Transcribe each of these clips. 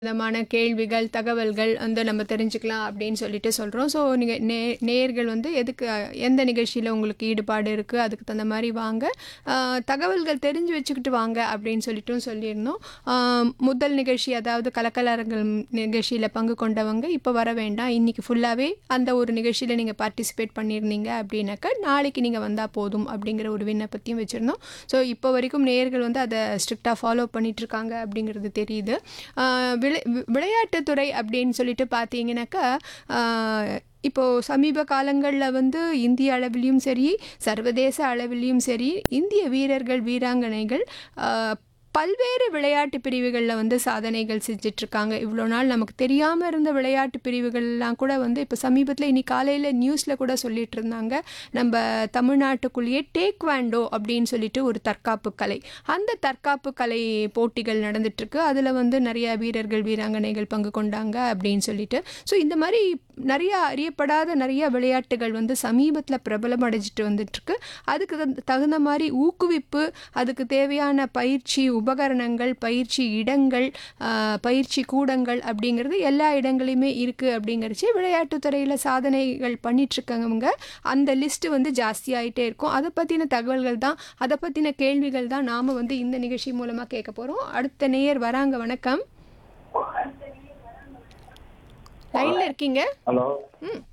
விதமான கேள்விகள், தகவல்கள் வந்து நம்ம தெரிஞ்சுக்கலாம் அப்படின்னு சொல்லிட்டு சொல்றோம். ஸோ நீங்க நே நேயர்கள் வந்து எதுக்கு எந்த நிகழ்ச்சியில உங்களுக்கு ஈடுபாடு இருக்கு, அதுக்கு தகுந்த மாரி வாங்க. அ தகவல்கள் தெரிஞ்சு வச்சுக்கிட்டு வாங்க அப்படின்னு சொல்லிட்டும் சொல்லியிருந்தோம். அ முதல் நிகழ்ச்சி அதாவது கலக்கலரங்கம் நிகழ்ச்சியில பங்கு கொண்டவங்க இப்ப வர வேண்டாம். இன்னைக்கு ஃபுல்லாவே அந்த ஒரு நிகழ்ச்சியில நீங்க பார்ட்டிசிபேட் பண்ணியிருந்தீங்க அப்படின்னாக்கா, நாளைக்கு நீங்க வந்தா போதும் அப்படிங்கிற ஒரு விண்ணப்பத்தையும் வச்சிருந்தோம். ஸோ இப்போ வரைக்கும் நேயர்கள் வந்து அத ஸ்ட்ரிக்ட்டா ஃபாலோ பண்ணிட்டுருக்காங்க அப்படிங்கிறது தெரியுது. அ விளை வி விளையாட்டுத்துறை அப்படின்னு சொல்லிட்டு பார்த்தீங்கன்னாக்கா, அ இப்போ சமீப காலங்கள்ல வந்து இந்திய அளவிலயும் சரி, சர்வதேச அளவிலயும் சரி, இந்திய வீரர்கள், வீராங்கனைகள் அ பல்வேறு விளையாட்டு பிரிவுகள்ல வந்து சாதனைகள் செஞ்சுட்ருக்காங்க. இவ்வளோ நாள் நமக்கு தெரியாம இருந்த விளையாட்டு பிரிவுகள்லாம் கூட வந்து இப்போ சமீபத்தில இன்னைக்கு காலையில நியூஸ்ல கூட சொல்லிட்டுருந்தாங்க. நம்ப தமிழ்நாட்டுக்குள்ளேயே டேக்வாண்டோ அப்படின்னு சொல்லிட்டு ஒரு தற்காப்பு கலை. அந்த தற்காப்பு கலை போட்டிகள் நடந்துட்டுருக்கு. அதில வந்து நெறைய வீரர்கள், வீராங்கனைகள் பங்கு கொண்டாங்க அப்படின்னு சொல்லிட்டு. ஸோ இந்த மாரி நெறைய அறியப்படாத நெறைய விளையாட்டுகள் வந்து சமீபத்தில பிரபலம் அடைஞ்சுட்டு வந்துட்டுருக்கு. அதுக்கு தகுந்த தகுந்த மாரி ஊக்குவிப்பு, அதுக்கு தேவையான பயிற்சி உபகரணங்கள், பயிற்சி இடங்கள், அ பயிற்சி கூடங்கள் அப்படிங்கிறது எல்லா இடங்கள்லயுமே இருக்கு அப்படிங்கிறச்சு விளையாட்டுத் துறையில சாதனைகள் பண்ணிட்டுருக்கவங்க அந்த லிஸ்ட் வந்து ஜாஸ்தியாயிட்டே இருக்கும். அத பத்தின தகவல்கள் தான், அத பத்தின கேள்விகள் தான் நாம வந்து இந்த நிகழ்ச்சி மூலமா கேட்க போறோம். அடுத்த நேயர் வராங்க. வணக்கம். லைன்ல இருக்கீங்க? ஹலோ ம்.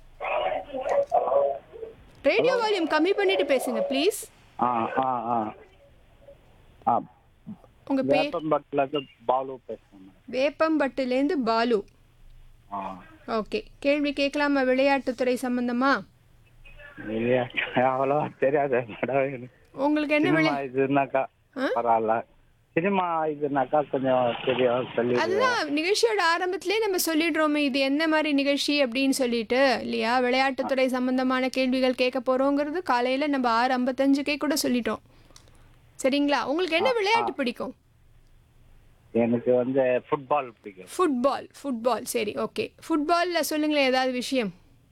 ரேடியோ வால்யூம் கம்மி பண்ணிட்டு பேசுங்க ப்ளீஸ். ஆ ஆ ஆ ஆ உங்க பேர்? வேப்பம்பட்டில இருந்து பாலு பேசுறேன் மேடம். வேப்பம்பட்டுலேருந்து பாலு. ஆ ஓகே. கேள்வி கேட்கலாமா விளையாட்டுத்துறை சம்பந்தமா? இல்லையா அவ்வளோ தெரியாது மேடம் எனக்கு. உங்களுக்கு என்ன சினிமா விளை இதுனாக்கா ஆ? பரவாயில்ல சினிமா இதுனாக்கா கொஞ்சம் தெரியும் சொல்லிடுவேன் அதுதான் நிகழ்ச்சியோட ஆரம்பத்திலே நம்ம சொல்லிடுறோமே இது என்ன மாதிரி நிகழ்ச்சி அப்படின்னு சொல்லிட்டு இல்லையா விளையாட்டுத்துறை சம்பந்தமான கேள்விகள் கேட்க போறோங்கிறது காலையில நம்ம ஆறு ஐம்பத்தஞ்சுக்கே கூட சொல்லிட்டோம் சரிங்களா உங்களுக்கு என்ன விளையாட்டு பிடிக்கும் எனக்கு வந்து ஃபுட்பால் பிடிக்கும் ஃபுட்பால் ஃபுட்பால் சரி ஓகே ஃபுட்பாலில் சொல்லுங்களேன் ஏதாவது விஷயம்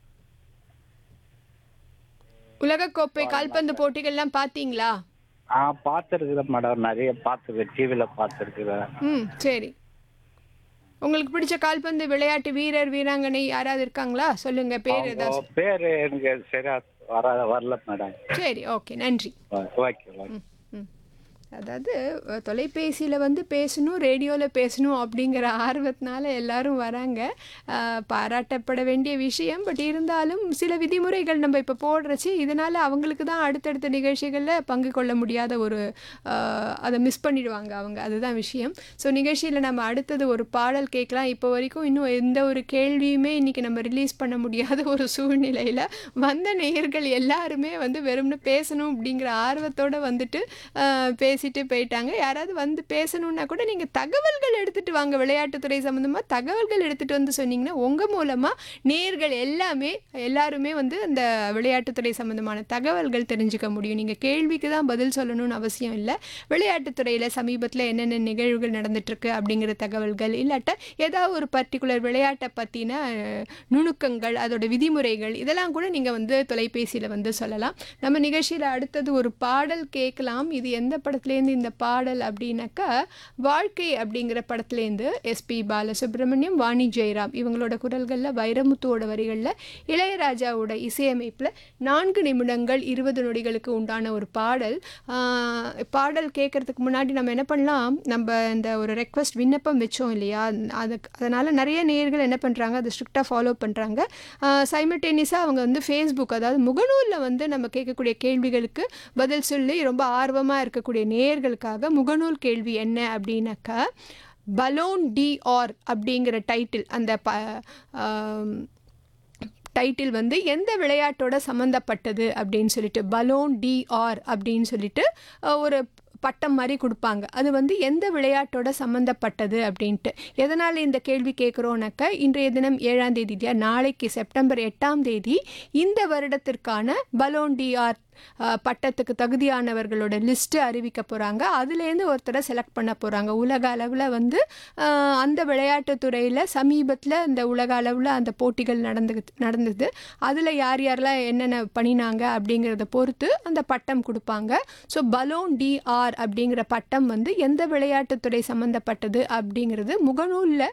உலகக்கோப்பை கால்பந்து போட்டிகள்லாம் பார்த்தீங்களா ஆ பார்த்துருக்குறேன் மேடம் நிறைய பார்த்துருக்கேன் டிவியில் பார்த்துருக்குறேன் ம் சரி உங்களுக்கு பிடிச்ச கால்பந்து விளையாட்டு வீரர் வீராங்கனை யாராவது இருக்காங்களா சொல்லுங்க பேர் ஏதாவது அவங்க பேர் எனக்கு சரியா வர வரல மேடம் சரி ஓகே நன்றி ஓகே ஓகே ம் ம் அதாவது அஹ், தொலைபேசியில் வந்து பேசணும் ரேடியோவில் பேசணும் அப்படிங்கிற ஆர்வத்தினால எல்லாரும் வராங்க அஹ், பாராட்டப்பட வேண்டிய விஷயம் பட் இருந்தாலும் சில விதிமுறைகள் நம்ம இப்போ போடுறச்சு இதனால் அவங்களுக்கு தான் அடுத்தடுத்த நிகழ்ச்சிகளில் பங்கு கொள்ள முடியாத ஒரு அஹ், அதை மிஸ் பண்ணிடுவாங்க அவங்க அதுதான் விஷயம் ஸோ நிகழ்ச்சியில் நம்ம அடுத்தது ஒரு பாடல் கேட்கலாம் இப்போ வரைக்கும் இன்னும் எந்த ஒரு கேள்வியுமே இன்றைக்கி நம்ம ரிலீஸ் பண்ண முடியாத ஒரு சூழ்நிலையில் வந்த நேயர்கள் எல்லாருமே வந்து வெறும்னு பேசணும் அப்படிங்கிற ஆர்வத்தோடு வந்துட்டு அஹ், பேசிட்டு போயிட்டாங்க யாராவது வந்து பேசணுன்னா கூட நீங்கள் தகவல்கள் எடுத்துகிட்டு வாங்க விளையாட்டுத்துறை சம்மந்தமாக தகவல்கள் எடுத்துகிட்டு வந்து சொன்னீங்கன்னா உங்கள் மூலமாக நேர்கள் எல்லாமே எல்லாருமே வந்து அந்த விளையாட்டுத்துறை சம்மந்தமான தகவல்கள் தெரிஞ்சுக்க முடியும் நீங்கள் கேள்விக்கு தான் பதில் சொல்லணும்னு அவசியம் இல்லை விளையாட்டுத்துறையில் சமீபத்தில் என்னென்ன நிகழ்வுகள் நடந்துட்டுருக்கு அப்படிங்கிற தகவல்கள் இல்லாட்ட ஏதாவது ஒரு பர்டிகுலர் விளையாட்டை பற்றின நுணுக்கங்கள் அதோட விதிமுறைகள் இதெல்லாம் கூட நீங்கள் வந்து தொலைபேசியில் வந்து சொல்லலாம் நம்ம நிகழ்ச்சியில் அடுத்தது ஒரு பாடல் கேட்கலாம் இது எந்த படத்துலேருந்து இந்த பாடல் அப்படின்னாக்கா வாழ்க்கை அப்படிங்கிற படத்துலேருந்து எஸ்பி பாலசுப்ரமணியம் வாணி ஜெயராம் இவங்களோட குரல்களில் வைரமுத்துவோட வரிகளில் இளையராஜாவோட இசையமைப்பில் நான்கு நிமிடங்கள் இருபது நொடிகளுக்கு உண்டான ஒரு பாடல் ஆஹ் பாடல் கேட்கறதுக்கு முன்னாடி நம்ம என்ன பண்ணலாம் நம்ம இந்த ஒரு ரெக்வஸ்ட் விண்ணப்பம் வச்சோம் இல்லையா அதுக்கு அதனால் நிறைய நேயர்கள் என்ன பண்ணுறாங்க அதை ஸ்ட்ரிக்டாக ஃபாலோ பண்ணுறாங்க சைமல்டேனியஸாக அவங்க வந்து ஃபேஸ்புக் அதாவது முகநூலில் வந்து நம்ம கேட்கக்கூடிய கேள்விகளுக்கு பதில் சொல்லி ரொம்ப ஆர்வமாக இருக்கக்கூடிய நேயர்களுக்காக முகநூல் கேள்வி என்ன அப்படின்னாக்கா பலோன் டி ஆர் அப்படிங்கிற டைட்டில் அந்த ப ஆம், டைட்டில் வந்து எந்த விளையாட்டோட சம்மந்தப்பட்டது அப்படின்னு சொல்லிட்டு பலோன் டிஆர் அப்படின்னு சொல்லிட்டு அஹ், ஒரு பட்டம் மாதிரி கொடுப்பாங்க அது வந்து எந்த விளையாட்டோட சம்மந்தப்பட்டது அப்படின்ட்டு எதனால் இந்த கேள்வி கேட்குறோன்னாக்க இன்றைய தினம் ஏழாம் தேதி இல்லையா நாளைக்கு செப்டம்பர் எட்டாம் தேதி இந்த வருடத்திற்கான பலோன் டிஆர் அஹ், பட்டத்துக்கு தகுதியானவர்களோட லிஸ்ட்டு அறிவிக்க போகிறாங்க அதுலேருந்து ஒருத்தரை செலக்ட் பண்ண போகிறாங்க உலக அளவில் வந்து அஹ், அந்த விளையாட்டுத் துறையில் சமீபத்தில் இந்த உலக அளவில் அந்த போட்டிகள் நடந்து நடந்தது அதில் யார் யாரெல்லாம் என்னென்ன பண்ணினாங்க அப்படிங்கிறத பொறுத்து அந்த பட்டம் கொடுப்பாங்க ஸோ பலோன் டிஆர் அப்படிங்கிற பட்டம் வந்து எந்த விளையாட்டுத்துறை சம்மந்தப்பட்டது அப்படிங்கிறது முகநூலில்